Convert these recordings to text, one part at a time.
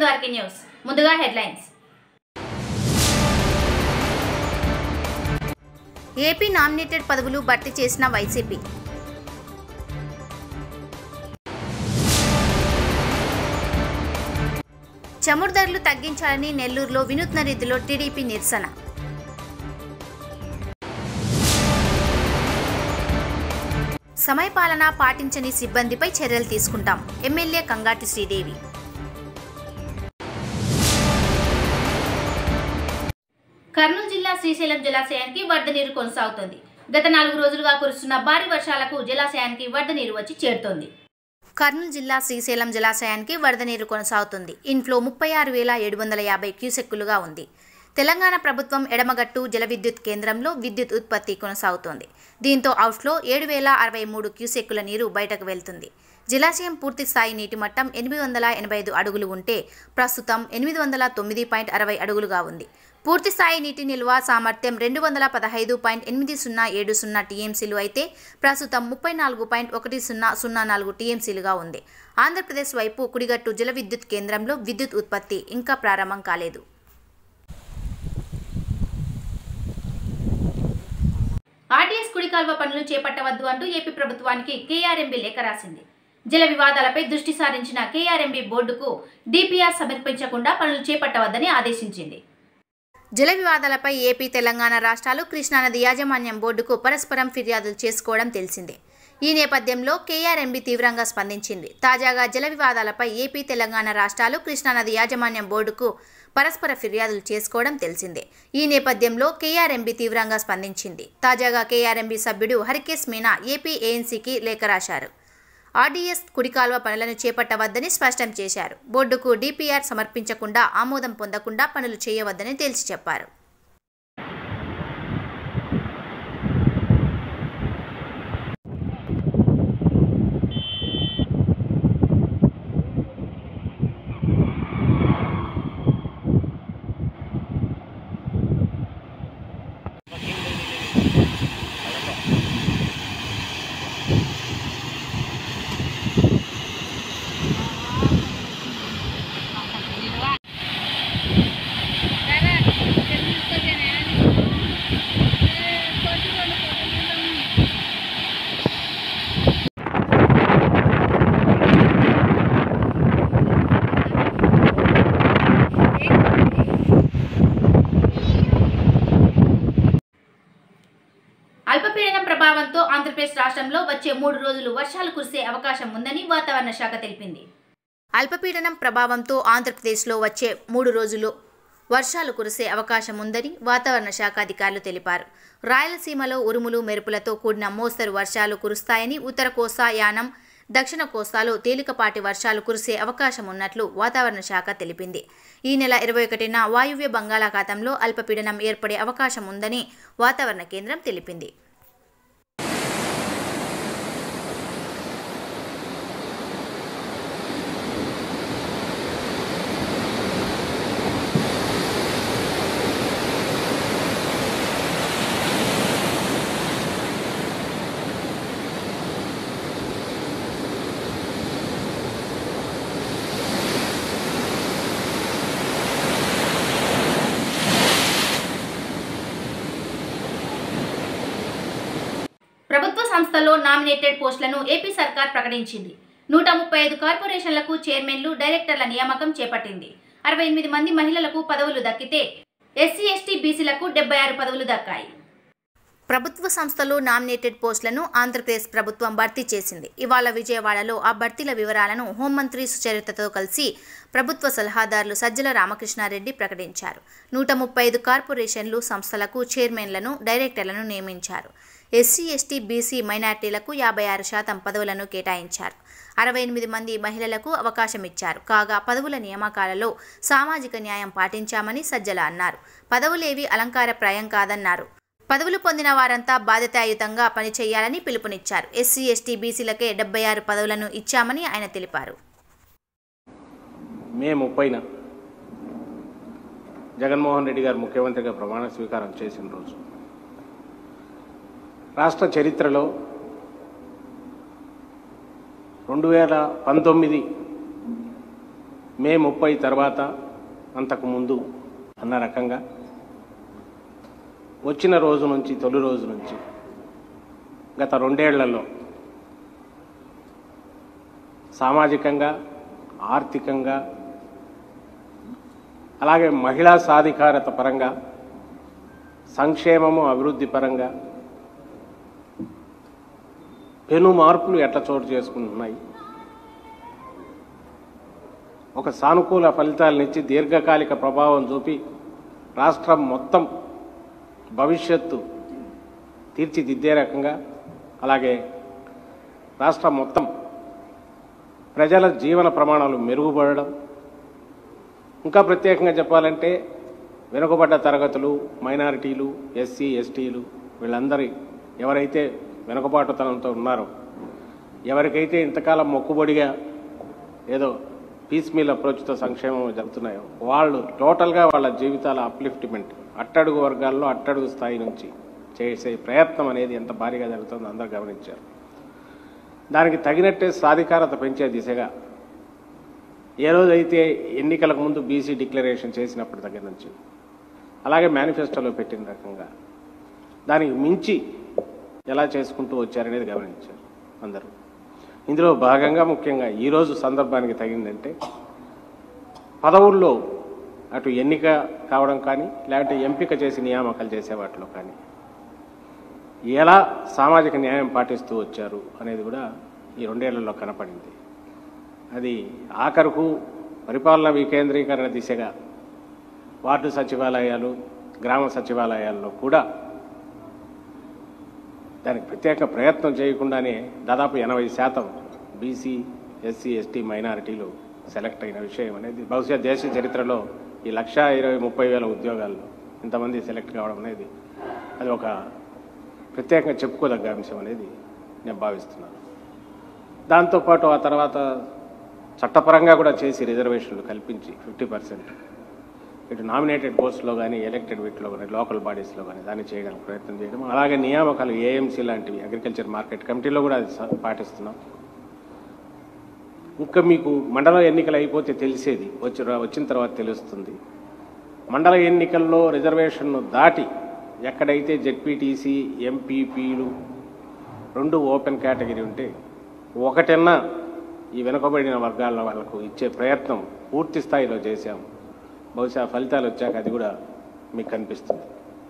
Welcome to RK news ముందుగా headlines AP nominated పదవులు భర్తీ చేసిన వైసీపీ చమురు ధరలు తగ్గించాలని నెల్లూరులో వినూత్న రీతిలో టీడీపీ నిరసన సమయపాలన పాటించని సిబ్బందిపై చర్యలు తీసుకుంటాం ఎమ్మెల్యే కంగాటి శ్రీదేవి కర్నూలు జిల్లా శ్రీశైలం జలాశయానికి వరద నీరు కొనసాగుతోంది గత నాలుగు రోజులుగా కురుస్తున్న భారీ వర్షాలకు జలాశయానికి వరద నీరు వచ్చి చేరుతోంది కర్నూలు జిల్లా శ్రీశైలం జలాశయానికి వరద నీరు కొనసాగుతుంది ఇన్ఫ్లో ముప్పై ఆరు వేల ఏడు వందల యాభై క్యూసెక్కులుగా ఉంది తెలంగాణ ప్రభుత్వం ఎడమగట్టు జల విద్యుత్ కేంద్రంలో విద్యుత్ ఉత్పత్తి కొనసాగుతోంది దీంతో అవుట్ఫ్లో ఏడు వేల అరవై మూడు క్యూసెక్కుల నీరు బయటకు వెళ్తుంది జలాశయం పూర్తి స్థాయి నీటి మట్టం ఎనిమిది వందల ఎనభై ఐదు అడుగులు ఉంటే ప్రస్తుతం ఎనిమిది వందల తొమ్మిది పాయింట్ అరవై అడుగులుగా ఉంది పూర్తి స్థాయి నీటి నిల్వ సామర్థ్యం రెండు వందల పదహైదు పాయింట్ ఎనిమిది సున్నా ఏడు సున్నా టీఎంసీలు అయితే ప్రస్తుతం ముప్పై నాలుగు పాయింట్ ఒకటి సున్నా సున్నా నాలుగు టీఎంసీలుగా ఉంది ఆంధ్రప్రదేశ్ వైపు కుడిగట్టు జల విద్యుత్ కేంద్రంలో విద్యుత్ ఉత్పత్తి ఇంకా ప్రారంభం కాలేదు ఆర్టీఎస్ కుడి కాల్వ పనులు చేపట్టవద్దు అంటూ ఏపీ ప్రభుత్వానికి కేఆర్ఎంబీ లేఖ రాసింది జల వివాదాలపై దృష్టి సారించిన కేఆర్ఎంబీ బోర్డుకు డిపిఆర్ సమర్పించకుండా పనులు చేపట్టవద్దని ఆదేశించింది జల వివాదాలపై ఏపీ తెలంగాణ రాష్ట్రాలు కృష్ణానది యాజమాన్యం బోర్డుకు పరస్పరం ఫిర్యాదులు చేసుకోవడం తెలిసిందే ఈ నేపథ్యంలో కేఆర్ఎంబీ తీవ్రంగా స్పందించింది తాజాగా జల వివాదాలపై ఏపీ తెలంగాణ రాష్ట్రాలు కృష్ణానది యాజమాన్యం బోర్డుకు పరస్పర ఫిర్యాదులు చేసుకోవడం తెలిసిందే ఈ నేపథ్యంలో కేఆర్ఎంబీ తీవ్రంగా స్పందించింది తాజాగా కేఆర్ఎంబీ సభ్యుడు హరికేశ్ మీనా ఏపీ ఏఎన్సీకి లేఖ రాశారు ఆర్డీఎస్ కుడికాల్వ పనులను చేపట్టవద్దని స్పష్టం చేశారు బోర్డుకు డిపిఆర్ సమర్పించకుండా ఆమోదం పొందకుండా పనులు చేయవద్దని తేల్చి చెప్పారు అల్పపీడనం ప్రభావంతో ఆంధ్రప్రదేశ్ రాష్ట్రంలో వచ్చే మూడు రోజులు వర్షాలు కురిసే అవకాశం ఉందని వాతావరణ శాఖ తెలిపింది అల్పపీడనం ప్రభావంతో ఆంధ్రప్రదేశ్లో వచ్చే మూడు రోజులు వర్షాలు కురిసే అవకాశం ఉందని వాతావరణ శాఖ అధికారులు తెలిపారు రాయలసీమలో ఉరుములు మెరుపులతో కూడిన మోస్తరు వర్షాలు కురుస్తాయని ఉత్తర కోస్తా యానం దక్షిణ కోస్తాలో తేలికపాటి వర్షాలు కురిసే అవకాశం ఉన్నట్లు వాతావరణ శాఖ తెలిపింది ఈ నెల ఇరవై ఒకటిన వాయువ్య బంగాళాఖాతంలో అల్పపీడనం ఏర్పడే అవకాశం ఉందని వాతావరణ కేంద్రం తెలిపింది ప్రభుత్వ సంస్థల్లో నామినేటెడ్ పోస్టులను ఏపీ సర్కార్ ప్రకటించింది నూట ముప్పై ఐదు కార్పొరేషన్లకు చైర్మన్లు డైరెక్టర్ల నియామకం చేపట్టింది అరవై ఎనిమిది మంది మహిళలకు పదవులు దక్కితే ఎస్సీ ఎస్టీ బీసీలకు డెబ్బై ఆరు పదవులు దక్కాయి ప్రభుత్వ సంస్థలు నామినేటెడ్ పోస్టులను ఆంధ్రప్రదేశ్ ప్రభుత్వం భర్తీ చేసింది ఇవాళ విజయవాడలో ఆ భర్తీల వివరాలను హోంమంత్రి సుచరితతో కలిసి ప్రభుత్వ సలహాదారులు సజ్జల రామకృష్ణారెడ్డి ప్రకటించారు నూట ముప్పై ఐదు కార్పొరేషన్లు సంస్థలకు చైర్మన్లను డైరెక్టర్లను నియమించారు ఎస్సీ ఎస్టీ బీసీ మైనార్టీలకు యాభై ఆరు శాతం పదవులను కేటాయించారు అరవై ఎనిమిది మంది మహిళలకు అవకాశం ఇచ్చారు కాగా పదవుల నియామకాలలో సామాజిక న్యాయం పాటించామని సజ్జల అన్నారు పదవులేవి అలంకారప్రాయం కాదన్నారు పదవులు పొందిన వారంతా బాధ్యతాయుతంగా పనిచేయాలని పిలుపునిచ్చారు ఎస్సీ ఎస్టీ బీసీలకే డెబ్బై ఆరు పదవులను ఇచ్చామని ఆయన తెలిపారు మే ముప్పైన జగన్మోహన్ రెడ్డి గారు ముఖ్యమంత్రిగా ప్రమాణ స్వీకారం చేసిన రోజు రాష్ట్ర చరిత్రలో రెండు వేల పంతొమ్మిది మే ముప్పై తర్వాత అంతకు ముందు అన్న రకంగా వచ్చిన రోజు నుంచి తొలి రోజు నుంచి గత రెండేళ్లలో సామాజికంగా ఆర్థికంగా అలాగే మహిళా సాధికారత పరంగా సంక్షేమము అభివృద్ధి పరంగా పెను మార్పులు ఎట్లా చోటు చేసుకుంటున్నాయి ఒక సానుకూల ఫలితాలనిచ్చి దీర్ఘకాలిక ప్రభావం చూపి రాష్ట్రం మొత్తం భవిష్యత్తు తీర్చిదిద్దే రకంగా అలాగే రాష్ట్రం మొత్తం ప్రజల జీవన ప్రమాణాలు మెరుగుపడడం ఇంకా ప్రత్యేకంగా చెప్పాలంటే వెనుకబడ్డ తరగతులు మైనారిటీలు ఎస్సీ ఎస్టీలు వీళ్ళందరి ఎవరైతే వెనుకబాటుతనంతో ఉన్నారో ఎవరికైతే ఇంతకాలం మొక్కుబడిగా ఏదో పీస్ మీల్ అప్రోచ్తో సంక్షేమం జరుగుతున్నాయో వాళ్ళు టోటల్గా వాళ్ళ జీవితాల అప్లిఫ్ట్మెంట్ అట్టడుగు వర్గాల్లో అట్టడుగు స్థాయి నుంచి చేసే ప్రయత్నం అనేది ఎంత భారీగా జరుగుతుందో అందరూ గమనించారు దానికి తగినట్టే సాధికారత పెంచే దిశగా ఏ రోజైతే ఎన్నికలకు ముందు బీసీ డిక్లరేషన్ చేసినప్పటి దగ్గర నుంచి అలాగే మేనిఫెస్టోలో పెట్టిన రకంగా దానికి మించి ఎలా చేసుకుంటూ వచ్చారనేది గమనించారు అందరూ ఇందులో భాగంగా ముఖ్యంగా ఈరోజు సందర్భానికి తగిందంటే పదవుల్లో అటు ఎన్నిక కావడం కానీ లేకపోతే ఎంపిక చేసి నియామకాలు చేసే వాటిలో కానీ ఎలా సామాజిక న్యాయం పాటిస్తూ వచ్చారు అనేది కూడా ఈ రెండేళ్లలో కనపడింది అది ఆఖరుకు పరిపాలన వికేంద్రీకరణ దిశగా వార్డు సచివాలయాలు గ్రామ సచివాలయాల్లో కూడా దానికి ప్రత్యేక ప్రయత్నం చేయకుండానే దాదాపు ఎనభై శాతం బీసీ ఎస్సీ ఎస్టీ మైనారిటీలు సెలెక్ట్ అయిన విషయం అనేది బహుశా దేశ చరిత్రలో ఈ లక్ష ఇరవై ముప్పై వేల ఉద్యోగాల్లో ఇంతమంది సెలెక్ట్ కావడం అనేది అది ఒక ప్రత్యేకంగా చెప్పుకోదగ్గ అంశం అనేది నేను భావిస్తున్నాను దాంతోపాటు ఆ తర్వాత చట్టపరంగా కూడా చేసి రిజర్వేషన్లు కల్పించి ఫిఫ్టీ పర్సెంట్ ఇటు నామినేటెడ్ పోస్ట్లో కానీ ఎలక్టెడ్ వీటిలో కానీ లోకల్ బాడీస్లో కానీ దాన్ని చేయడానికి ప్రయత్నం చేయడం అలాగే నియామకాలు ఏఎంసీ లాంటివి అగ్రికల్చర్ మార్కెట్ కమిటీలో కూడా అది స- పాటిస్తున్నాం ఇంకా మీకు మండల ఎన్నికలు అయిపోతే తెలిసేది వచ్చి వచ్చిన తర్వాత తెలుస్తుంది మండల ఎన్నికల్లో రిజర్వేషన్ను దాటి ఎక్కడైతే జెడ్పీటీసీ ఎంపీపీలు రెండు ఓపెన్ కేటగిరీ ఉంటే ఒకటన్నా ఈ వెనుకబడిన వర్గాల వాళ్ళకు ఇచ్చే ప్రయత్నం పూర్తి స్థాయిలో చేశాం బహుశా ఫలితాలు వచ్చాక అది కూడా మీకు కనిపిస్తుంది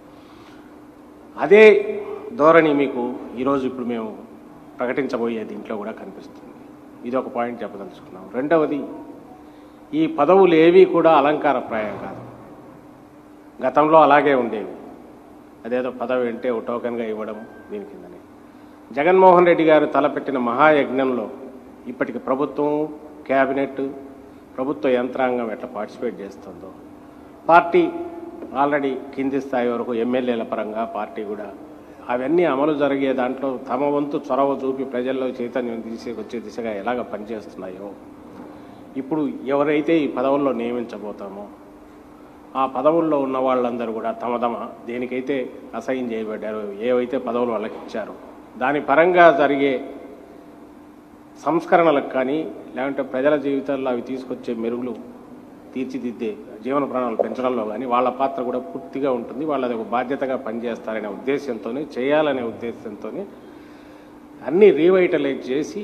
అదే ధోరణి మీకు ఈరోజు ఇప్పుడు మేము ప్రకటించబోయే దీంట్లో కూడా కనిపిస్తుంది ఇది ఒక పాయింట్ చెప్పదలుచుకున్నాం రెండవది ఈ పదవులు ఏవి కూడా అలంకారప్రాయం కాదు గతంలో అలాగే ఉండేవి అదేదో పదవి అంటే ఒక టోకెన్గా ఇవ్వడం దీని కిందని జగన్మోహన్ రెడ్డి గారు తలపెట్టిన మహాయజ్ఞంలో ఇప్పటికి ప్రభుత్వం కేబినెట్ ప్రభుత్వ యంత్రాంగం ఎట్లా పార్టిసిపేట్ చేస్తుందో పార్టీ ఆల్రెడీ కింది స్థాయి వరకు ఎమ్మెల్యేల పరంగా పార్టీ కూడా అవన్నీ అమలు జరిగే దాంట్లో తమ వంతు చొరవ చూపి ప్రజల్లో చైతన్యం తీసుకొచ్చే దిశగా ఎలాగ పనిచేస్తున్నాయో ఇప్పుడు ఎవరైతే ఈ పదవుల్లో నియమించబోతామో ఆ పదవుల్లో ఉన్న వాళ్ళందరూ కూడా తమ తమ దేనికైతే అసైన్ చేయబడ్డారో ఏవైతే పదవులు వాళ్ళకి ఇచ్చారో దాని పరంగా జరిగే సంస్కరణలకు కానీ లేదంటే ప్రజల జీవితాల్లో అవి తీసుకొచ్చే మెరుగులు తీర్చిదిద్దే జీవన ప్రాణాలు పెంచడంలో కానీ వాళ్ళ పాత్ర కూడా పూర్తిగా ఉంటుంది వాళ్ళది ఒక బాధ్యతగా పనిచేస్తారనే ఉద్దేశంతోనే చేయాలనే ఉద్దేశంతోనే అన్ని రీవైటలైజ్ చేసి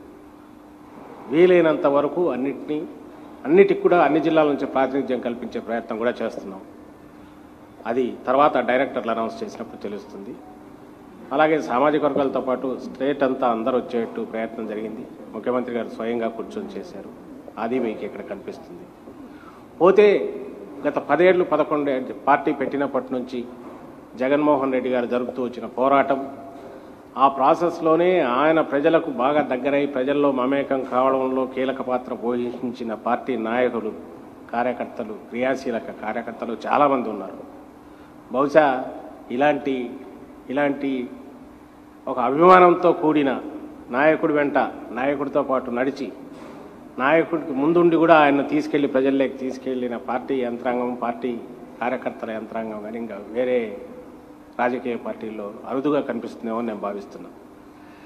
వీలైనంత వరకు అన్నిటినీ అన్నిటికి కూడా అన్ని జిల్లాల నుంచి ప్రాతినిధ్యం కల్పించే ప్రయత్నం కూడా చేస్తున్నాం అది తర్వాత డైరెక్టర్లు అనౌన్స్ చేసినప్పుడు తెలుస్తుంది అలాగే సామాజిక వర్గాలతో పాటు స్టేట్ అంతా అందరూ వచ్చేట్టు ప్రయత్నం జరిగింది ముఖ్యమంత్రి గారు స్వయంగా కూర్చొని చేశారు అది మీకు ఇక్కడ కనిపిస్తుంది పోతే గత పదేళ్ళు పదకొండు పార్టీ పెట్టినప్పటి నుంచి జగన్మోహన్ రెడ్డి గారు జరుపుతూ వచ్చిన పోరాటం ఆ ప్రాసెస్లోనే ఆయన ప్రజలకు బాగా దగ్గరై ప్రజల్లో మమేకం కావడంలో కీలక పాత్ర పోషించిన పార్టీ నాయకులు కార్యకర్తలు క్రియాశీలక కార్యకర్తలు చాలామంది ఉన్నారు బహుశా ఇలాంటి ఇలాంటి ఒక అభిమానంతో కూడిన నాయకుడి వెంట నాయకుడితో పాటు నడిచి నాయకుడికి ముందుండి కూడా ఆయన తీసుకెళ్లి ప్రజల్లోకి తీసుకెళ్లిన పార్టీ యంత్రాంగం పార్టీ కార్యకర్తల యంత్రాంగం కానీ ఇంకా వేరే రాజకీయ పార్టీల్లో అరుదుగా కనిపిస్తుందేమో అని నేను భావిస్తున్నాను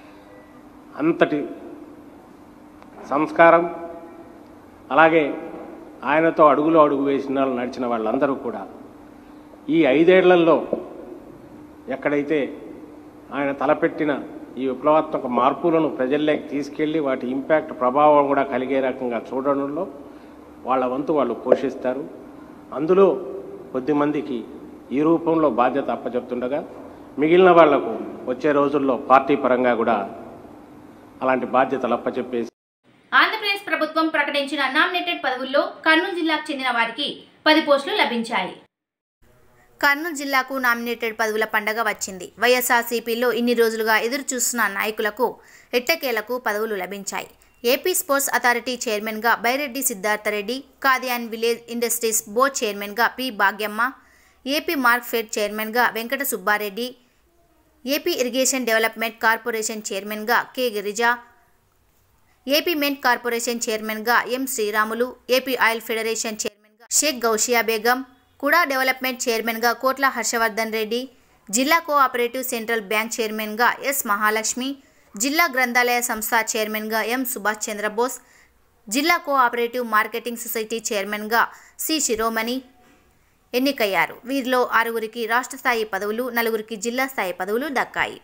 అంతటి సంస్కారం అలాగే ఆయనతో అడుగులో అడుగు వేసిన వాళ్ళు నడిచిన వాళ్ళందరూ కూడా ఈ ఐదేళ్లలో ఎక్కడైతే ఆయన తలపెట్టిన ఈ విప్లవాత్మక మార్పులను ప్రజల్లోకి తీసుకెళ్లి వాటి ఇంపాక్ట్ ప్రభావం కూడా కలిగే రకంగా చూడడంలో వాళ్ళ వంతు వాళ్ళు పోషిస్తారు అందులో కొద్దిమందికి ఈ రూపంలో బాధ్యత అప్పచెప్తుండగా మిగిలిన వాళ్లకు వచ్చే రోజుల్లో పార్టీ పరంగా కూడా అలాంటి బాధ్యతలు అప్పచెప్పేసి ఆంధ్రప్రదేశ్ ప్రభుత్వం ప్రకటించిన నామినేటెడ్ పదవుల్లో కర్నూలు జిల్లాకు చెందిన వారికి పది పోస్టులు లభించాయి కర్నూలు జిల్లాకు నామినేటెడ్ పదవుల పండగ వచ్చింది వైఎస్ఆర్సీపీలో ఇన్ని రోజులుగా ఎదురు చూస్తున్న నాయకులకు ఎట్టకేలకు పదవులు లభించాయి ఏపీ స్పోర్ట్స్ అథారిటీ చైర్మన్గా Byreddy Siddhartha Reddy Khadi and village industries board చైర్మన్గా పి భాగ్యమ్మ ఏపీ మార్క్ఫెడ్ చైర్మన్గా Venkata Subba Reddy AP irrigation development corporation చైర్మన్గా కె గిరిజ ఏపీ మెంట్ కార్పొరేషన్ చైర్మన్గా M Sriramulu AP oil federation చైర్మన్గా షేక్ గౌషియా బేగం కుడా డెవలప్మెంట్ చైర్మన్గా కోట్ల హర్షవర్ధన్ రెడ్డి జిల్లా కోఆపరేటివ్ సెంట్రల్ బ్యాంక్ చైర్మన్గా ఎస్ మహాలక్ష్మి జిల్లా గ్రంథాలయ సంస్థ చైర్మన్గా ఎం సుభాష్ చంద్రబోస్ జిల్లా కోఆపరేటివ్ మార్కెటింగ్ సొసైటీ చైర్మన్గా సి శిరోమణి ఎన్నికయ్యారు వీరిలో ఆరుగురికి రాష్ట్ర స్థాయి పదవులు నలుగురికి జిల్లా స్థాయి పదవులు దక్కాయి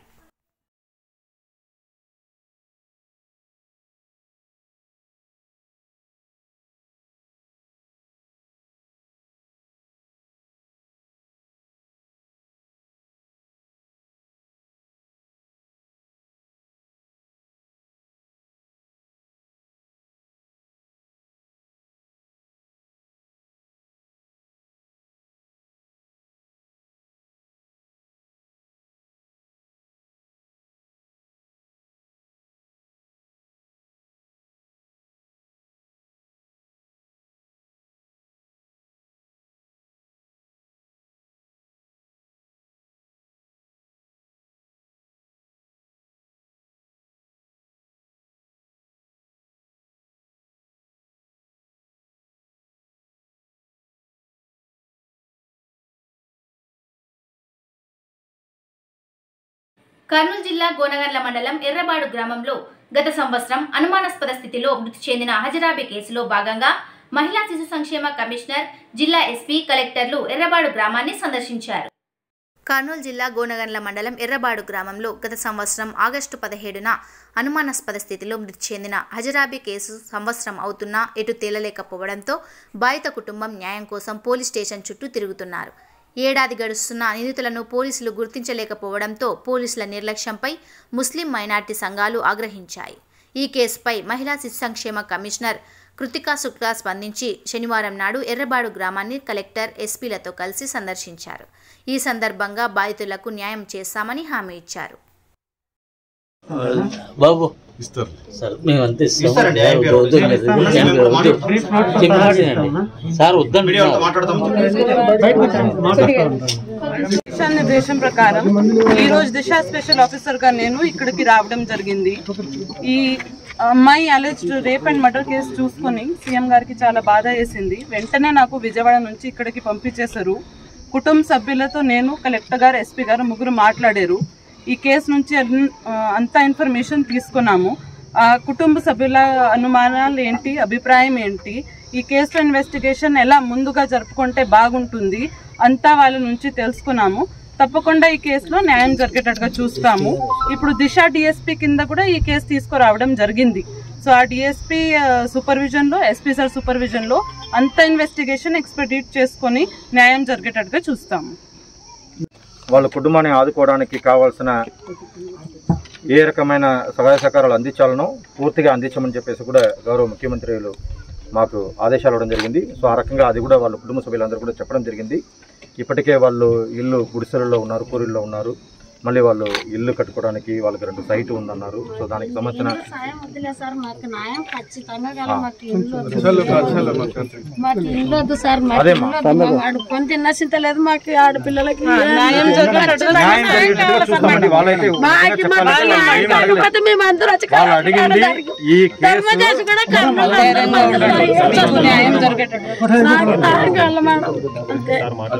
కర్నూలు జిల్లా గోనగర్ల మండలం ఎర్రబాడు గ్రామంలో గత సంవత్సరం అనుమానాస్పద స్థితిలో మృతి చెందిన హజరాబీ కేసులో భాగంగా మహిళా శిశు సంక్షేమ కమిషనర్ జిల్లా ఎస్పీ కలెక్టర్లు ఎర్రబాడు గ్రామాన్ని సందర్శించారు కర్నూలు జిల్లా గోనగండ్ల మండలం ఎర్రబాడు గ్రామంలో గత సంవత్సరం ఆగస్టు పదిహేడున అనుమానాస్పద స్థితిలో మృతి చెందిన హజరాబీ కేసు సంవత్సరం అవుతున్నా ఎటు తేలలేకపోవడంతో బాధిత కుటుంబం న్యాయం కోసం పోలీస్ స్టేషన్ చుట్టూ తిరుగుతున్నారు ఏడాది గడుస్తున్న నిందితులను పోలీసులు గుర్తించలేకపోవడంతో పోలీసుల నిర్లక్ష్యంపై ముస్లిం మైనార్టీ సంఘాలు ఆగ్రహించాయి ఈ కేసుపై మహిళా శిశు సంక్షేమ కమిషనర్ కృతికా శుక్లా స్పందించి శనివారం నాడు ఎర్రబాడు గ్రామాన్ని కలెక్టర్ ఎస్పీలతో కలిసి సందర్శించారు ఈ సందర్భంగా బాధితులకు న్యాయం చేస్తామని హామీ ఇచ్చారు బాబు ఇస్తారు సార్ మేము అంతే ఇస్తాము. ఇస్తారండి, సార్, ఏం పేరు? వద్దు, వద్దు, వద్దు, వద్దు, ఏం పేరు? వద్దు. వద్దు. చెప్పినట్టు సార్ మీడియా వాళ్ళతో వద్దంటున్నారు మాట్లాడతాం దిశా నిర్దేశం ప్రకారం ఈ రోజు దిశ స్పెషల్ ఆఫీసర్ గా నేను ఇక్కడికి రావడం జరిగింది ఈ అమ్మాయి alleged rape and murder case చూసుకొని సీఎం గారికి చాలా బాధ వేసింది వెంటనే నాకు విజయవాడ నుంచి ఇక్కడికి పంపించేశారు కుటుంబ సభ్యులతో నేను కలెక్టర్ గారు ఎస్పీ గారు ముగ్గురు మాట్లాడారు ఈ కేసు నుంచి అన్- ఆ, అంతా ఇన్ఫర్మేషన్ తీసుకున్నాము ఆ కుటుంబ సభ్యుల అనుమానాలు ఏంటి అభిప్రాయం ఏంటి ఈ కేసులో ఇన్వెస్టిగేషన్ ఎలా ముందుగా జరుపుకుంటే బాగుంటుంది అంతా వాళ్ళ నుంచి తెలుసుకున్నాము తప్పకుండా ఈ కేసులో న్యాయం జరిగేటట్టుగా చూస్తాము ఇప్పుడు దిశ డిఎస్పీ కింద కూడా ఈ కేసు తీసుకురావడం జరిగింది సో ఆ డిఎస్పీ సూపర్విజన్ లో ఎస్పీ సార్ సూపర్విజన్ లో అంత ఇన్వెస్టిగేషన్ ఎక్స్పెడిట్ చేసుకొని న్యాయం జరిగేటట్టుగా చూస్తాము వాళ్ళ కుటుంబాన్ని ఆదుకోవడానికి కావాల్సిన ఏ రకమైన సహాయ సహకారాలు అందించాలనో పూర్తిగా అందించమని చెప్పేసి కూడా గౌరవ ముఖ్యమంత్రులు మాకు ఆదేశాలు ఇవ్వడం జరిగింది సో ఆ రకంగా అది కూడా వాళ్ళ కుటుంబ సభ్యులందరూ కూడా చెప్పడం జరిగింది ఇప్పటికే వాళ్ళు ఇల్లు గుడిసెలలో ఉన్నారు పూరిల్లో ఉన్నారు మళ్ళీ వాళ్ళు ఇల్లు కట్టుకోవడానికి వాళ్ళకి రెండు సైట్ ఉందన్నారు సో దానికి సంబంధించిన సాయం వద్దులే సార్ మాకు న్యాయం ఖచ్చితంగా కదా మాకు ఇల్లు వద్దు. మాకు ఇల్లు వద్దు సార్ మాకు అదేమ్మా. ఇల్లు వద్దు. మాకు కొని తిన్నసింత లేదు మాకు ఆడపిల్లలకి న్యాయం జరిగేటట్టుగా న్యాయం జరిగేటట్టుగా చూస్తామండి వాళ్ళైతే మాకి మాకు చెప్పాలంటే న్యాయం న్యాయం అడగలేదు. కాకపోతే మేము అందరూ వచ్చి వాళ్ళు అడిగింది ఈ కేసు ధర్మదేశం కూడా కర్నూలు అందరూ అందరూ న్యాయం జరిగేటట్టుగా నాకు న్యాయం కావాలి మేడం అంతే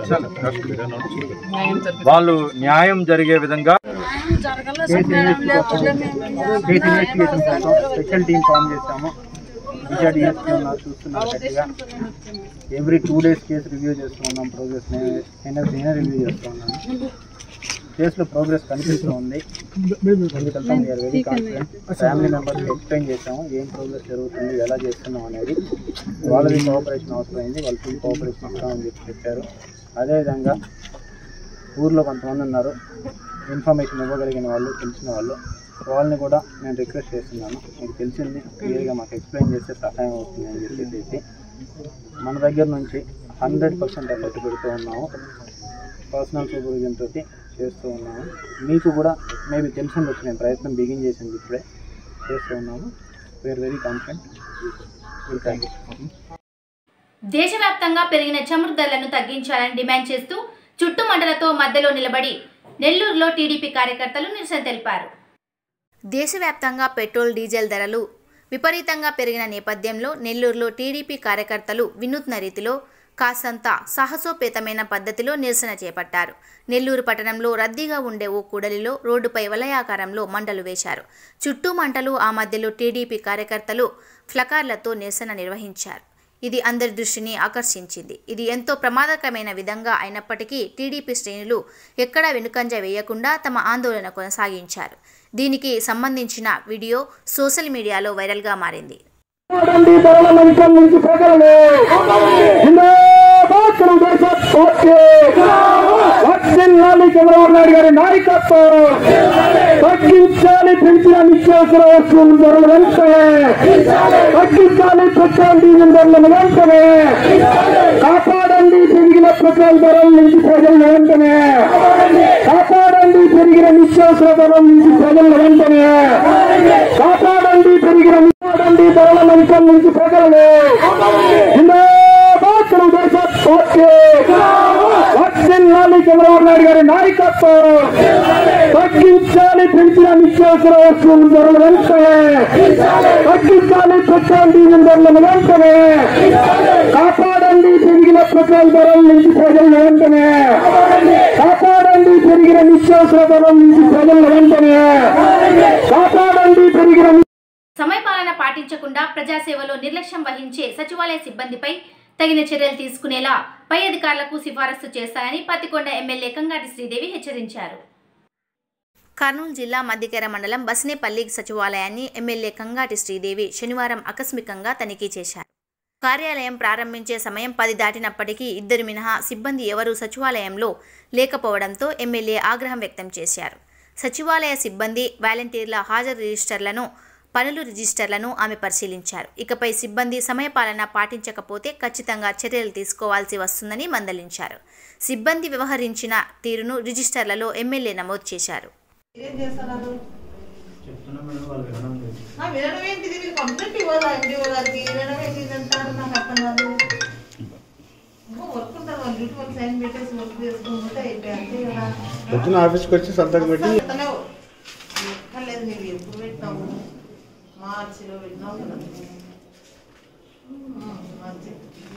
వాళ్ళు న్యాయం జరిగే విధంగా న్యాయం జరగాలి సార్ మేడం లేకపోతే మేము స్టేట్ ఇన్వెస్టిగేషన్ కోసం స్పెషల్ టీం ఫామ్ చేశాము విజయ డిఎస్పీ ఉన్నారు చూస్తున్నారు గట్టిగా every two days case review చేస్తూ ఉన్నాం ప్రోగ్రెస్ నేను నేనే రివ్యూ చేస్తూ ఉన్నాను కేసులో ప్రోగ్రెస్ కనిపిస్తూ ఉంది ముందుకెళ్తాం వీఆర్ వెరీ కాన్ఫిడెంట్ ఫ్యామిలీ మెంబర్స్కి ఎక్స్ప్లెయిన్ చేసాము ఏం ప్రోగ్రెస్ జరుగుతుంది ఎలా చేస్తున్నాం అనేది వాళ్ళది కోఆపరేషన్ అవసరమైంది వాళ్ళు ఫుల్ కోఆపరేషన్ ఇస్తామని చెప్పి చెప్పారు అదేవిధంగా ఊర్లో కొంతమంది ఉన్నారు ఇన్ఫర్మేషన్ ఇవ్వగలిగిన వాళ్ళు తెలిసిన వాళ్ళు వాళ్ళని కూడా నేను రిక్వెస్ట్ చేస్తున్నాను మీకు తెలిసింది క్లియర్గా మాకు ఎక్స్ప్లెయిన్ చేస్తే సహాయం అవుతుంది అని చెప్పేసి మన దగ్గర నుంచి హండ్రెడ్ పర్సెంట్ ఎఫర్ట్ పెడుతూ ఉన్నాము పర్సనల్ సూపర్విజన్ తోటి చేస్తూ ఉన్నాము మీకు కూడా మేబీ తెలిసి ఉండొచ్చు నేను ప్రయత్నం బిగిన్ చేసింది ఇప్పుడే చేస్తూ ఉన్నాము we're very confident will thank you దేశవ్యాప్తంగా పెరిగిన చమురు ధరలను తగ్గించాలని డిమాండ్ చేస్తూ చుట్టుమండలతో మధ్యలో నిలబడి నెల్లూరులో టీడీపీ కార్యకర్తలు నిరసన తెలిపారు దేశవ్యాప్తంగా పెట్రోల్ డీజిల్ ధరలు విపరీతంగా పెరిగిన నేపథ్యంలో నెల్లూరులో టీడీపీ కార్యకర్తలు వినూత్న రీతిలో కాసంత సాహసోపేతమైన పద్ధతిలో నిరసన చేపట్టారు నెల్లూరు పట్టణంలో రద్దీగా ఉండే ఓ కూడలిలో రోడ్డుపై వలయాకారంలో మంటలు వేశారు చుట్టూ మంటలు ఆ మధ్యలో టీడీపీ కార్యకర్తలు ఫ్లకార్లతో నిరసన నిర్వహించారు ఇది అందరి దృష్టిని ఆకర్షించింది ఇది ఎంతో ప్రమాదకరమైన విధంగా అయినప్పటికీ టీడీపీ శ్రేణులు ఎక్కడా వెనుకంజ వేయకుండా తమ ఆందోళన కొనసాగించారు దీనికి సంబంధించిన వీడియో సోషల్ మీడియాలో వైరల్గా మారింది దండి ధరల మంచం నుంచి ప్రజలను జిందాబాద్ తెలుగుదేశం పార్టీ వర్ధిల్లాలి చంద్రబాబు నాయుడు గారి నాయకత్వం తగ్గించాలి పెంచిన నిత్యావసర వస్తువుల ధరలు వెంటనే తగ్గించాలి పెట్రోల్ డీజిల్ ధరలను వెంటనే కాపాడండి పెరిగిన పెట్రోల్ ధరల నుంచి ప్రజలను వెంటనే కాపాడండి పెరిగిన నిత్యావసర ధరల నుంచి ప్రజలను వెంటనే కాపాడండి పెరిగిన కాపాడండి ధరల మంచం నుంచి ప్రజలను జిందాబాద్ తెలుగుదేశం పార్టీ వర్ధిల్లాలి చంద్రబాబు నాయుడు గారి నాయకత్వం తగ్గించాలి పెంచిన నిత్యావసర వస్తువుల ధరలు వెంటనే తగ్గించాలి పెట్రోల్ డీజిల్ ధరలను వెంటనే కాపాడండి పెరిగిన పెట్రోల్ ధరల నుంచి ప్రజలను వెంటనే కాపాడండి పెరిగిన నిత్యావసర ధరల నుంచి ప్రజలను వెంటనే కాపాడండి పెరిగిన సమయపాలన పాటించకుండా ప్రజాసేవలో నిర్లక్ష్యం వహించే సచివాలయ సిబ్బందిపై తగిన చర్యలు తీసుకునేలా పై అధికారులకు సిఫారసు చేస్తానని పత్తికొండ ఎమ్మెల్యే కంగాటి శ్రీదేవి హెచ్చరించారు కర్నూలు జిల్లా మధ్యకెర మండలం బస్నేపల్లి సచివాలయాన్ని ఎమ్మెల్యే కంగాటి శ్రీదేవి శనివారం ఆకస్మికంగా తనిఖీ చేశారు కార్యాలయం ప్రారంభించే సమయం పది దాటినప్పటికీ ఇద్దరు మినహా సిబ్బంది ఎవరూ సచివాలయంలో లేకపోవడంతో ఎమ్మెల్యే ఆగ్రహం వ్యక్తం చేశారు సచివాలయ సిబ్బంది వాలంటీర్ల హాజరు రిజిస్టర్లను పనులు రిజిస్టర్లను ఆమె పరిశీలించారు ఇకపై సిబ్బంది సమయపాలన పాటించకపోతే ఖచ్చితంగా చర్యలు తీసుకోవాల్సి వస్తుందని మందలించారు సిబ్బంది వ్యవహరించిన తీరును రిజిస్టర్లలో ఎమ్మెల్యే నమోదు చేశారు ఏం చేస్తున్నారు ఆ, వినడం ఏంటిది మీరు కంప్లైంట్ ఇవ్వాలా ఎండిఓ గారికి వినడం ఏంటి ఇది అంటారు నాకు అర్థం కాదు ఏమో వర్క్ ఉంటుంది వాళ్ళు డ్యూటీ వాళ్ళు సైన్ పెట్టేసి వర్క్ చేసుకుంటే అయిపోయి అంతే కదా పొద్దున ఆఫీస్కి వచ్చి సంతకం పెట్టి పెట్టలేవు. ఎక్కర్లేదు మీరు ఎప్పుడు పెట్టినావు మార్చిలో పెట్టినావు కదా ఉమ్, మార్చి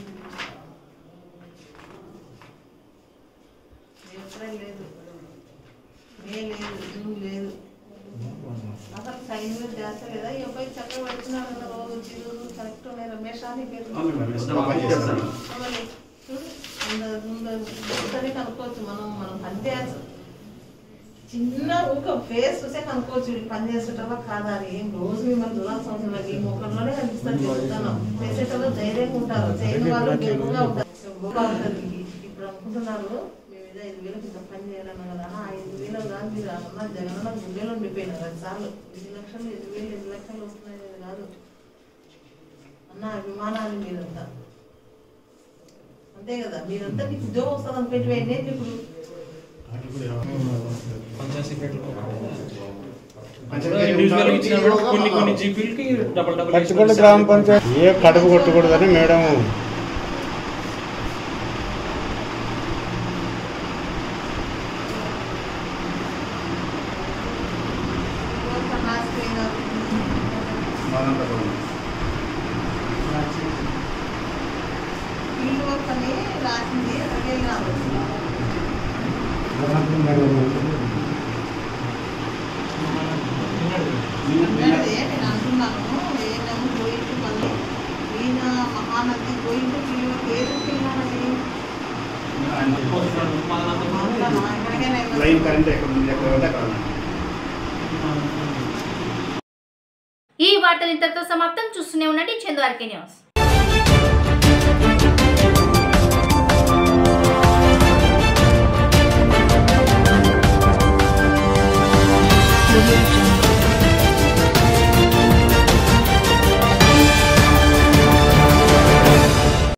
ఏప్రిల్ లేదు మే లేదు జూన్ లేదు అసలు సైన్ మీద చేస్తలేదా ఈ అబ్బాయి చక్కగా పెడుతున్నాడు కదా రోజు వచ్చి రోజు కరెక్ట్ ఉన్నాయి రమేష్ అని పేరు మరి చూడు, ముందు- ముందు ఒకసారి కనుక్కోవచ్చు మనం మనం పని చేయాల్సి చిన్న ఒక ఫేస్ చూసే కనుక్కోవచ్చు వీళ్ళు పని చేసేటప్పుడు కాదా అని ఏం రోజు మిమ్మల్ని చూడాల్సిన అవసరం లేదు ఈ ముఖంలోనే కనిపిస్తారు చెప్తాను చేసేటప్పుడు ధైర్యంగా ఉంటారు చేయని వాళ్ళు గెలుపుగా ఉంటారు బాగుంటుంది ఇప్పుడు అనుకుంటున్నారు మేము ఏదో ఐదు వేలకు ఇంత పని చేయాలన్నా కదా ఆ ఐదు వేలు కాదు మీరు అన్న జగనన్న గుండెలో ఉండిపోయినారు అది చాలు ఎన్ని లక్షలు ఎన్ని వేలు ఎన్ని లక్షలు వస్తున్నాయి అనేది కాదు అన్న అభిమానాలు మీరంతా అంతే కదా మీరంతా మీకు ఉద్యోగం వస్తుంది అనుకుంటే ఎన్నేది ఇప్పుడు పచ్చికొండ గ్రామ పంచాయతీ ఏ కడుపు కొట్టకూడదని మేడం ఫీల్డ్ వర్క్ అని రాసింది అదే కాదు అన్నది నేను అంటున్నాను ఏమేమో పోయి మళ్ళీ మనకి పోయింటే పిల్లలు ఏది పిల్లలది ఎక్కడికైనా లైన్ కరెంట్ ఎక్కడ ఉంది ఎక్కడ ఉంటే అక్కడ ఉంది. ఈ వార్తలు ఇంతటితో సమాప్తం చూస్తూనే ఉండండి చందు ఆర్కే న్యూస్